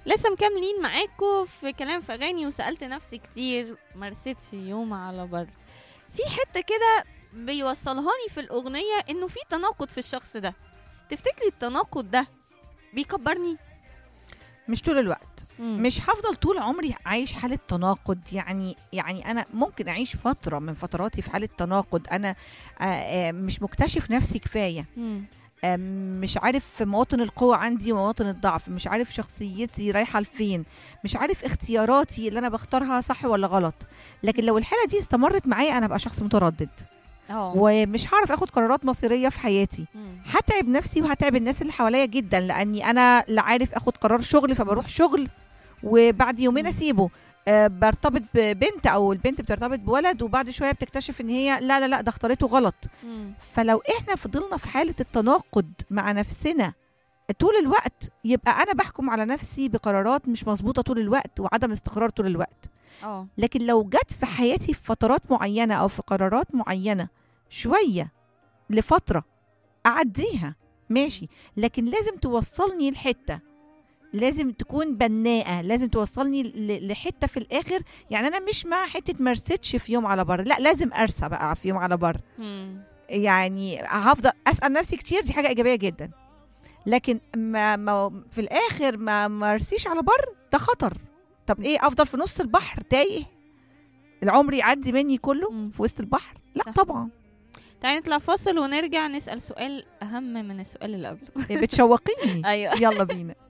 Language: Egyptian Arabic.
لسه مكملين معاكم في كلام في اغاني وسالت نفسي كتير ما رستش يوم على بر في حته كده بيوصلهاني في الاغنيه انه في تناقض في الشخص ده تفتكري التناقض ده بيكبرني مش طول الوقت مم. مش هفضل طول عمري عايش حالة تناقض يعني يعني أنا ممكن أعيش فترة من فتراتي في حالة تناقض أنا آه، آه، مش مكتشف نفسي كفاية مم. آه، مش عارف مواطن القوة عندي ومواطن الضعف مش عارف شخصيتي رايحة لفين مش عارف اختياراتي اللي أنا بختارها صح ولا غلط لكن لو الحالة دي استمرت معايا أنا بقى شخص متردد اه ومش هعرف اخد قرارات مصيرية في حياتي مم. هتعب نفسي وهتعب الناس اللي حواليا جدا لاني انا لا عارف اخد قرار شغل فبروح شغل وبعد يومين مم. اسيبه آه، برتبط ببنت او البنت بترتبط بولد وبعد شويه بتكتشف ان هي لا لا لا ده اختارته غلط مم. فلو احنا فضلنا في حاله التناقض مع نفسنا طول الوقت يبقى انا بحكم على نفسي بقرارات مش مظبوطه طول الوقت وعدم استقرار طول الوقت اه لكن لو جت في حياتي في فترات معينه او في قرارات معينه شويه لفتره اعديها ماشي لكن لازم توصلني لحته لازم تكون بناءه لازم توصلني ل- لحته في الاخر يعني انا مش مع حته ما رستش في يوم على بر لا لازم ارسى بقى في يوم على بر مم. يعني هفضل اسال نفسي كتير دي حاجه ايجابيه جدا لكن ما, ما في الاخر ما مرسيش على بر ده خطر طب ايه افضل في نص البحر تايه العمر يعدي مني كله مم. في وسط البحر لا صح. طبعا تعالي نطلع فاصل ونرجع نسال سؤال اهم من السؤال اللي قبله بتشوقيني ايوه يلا بينا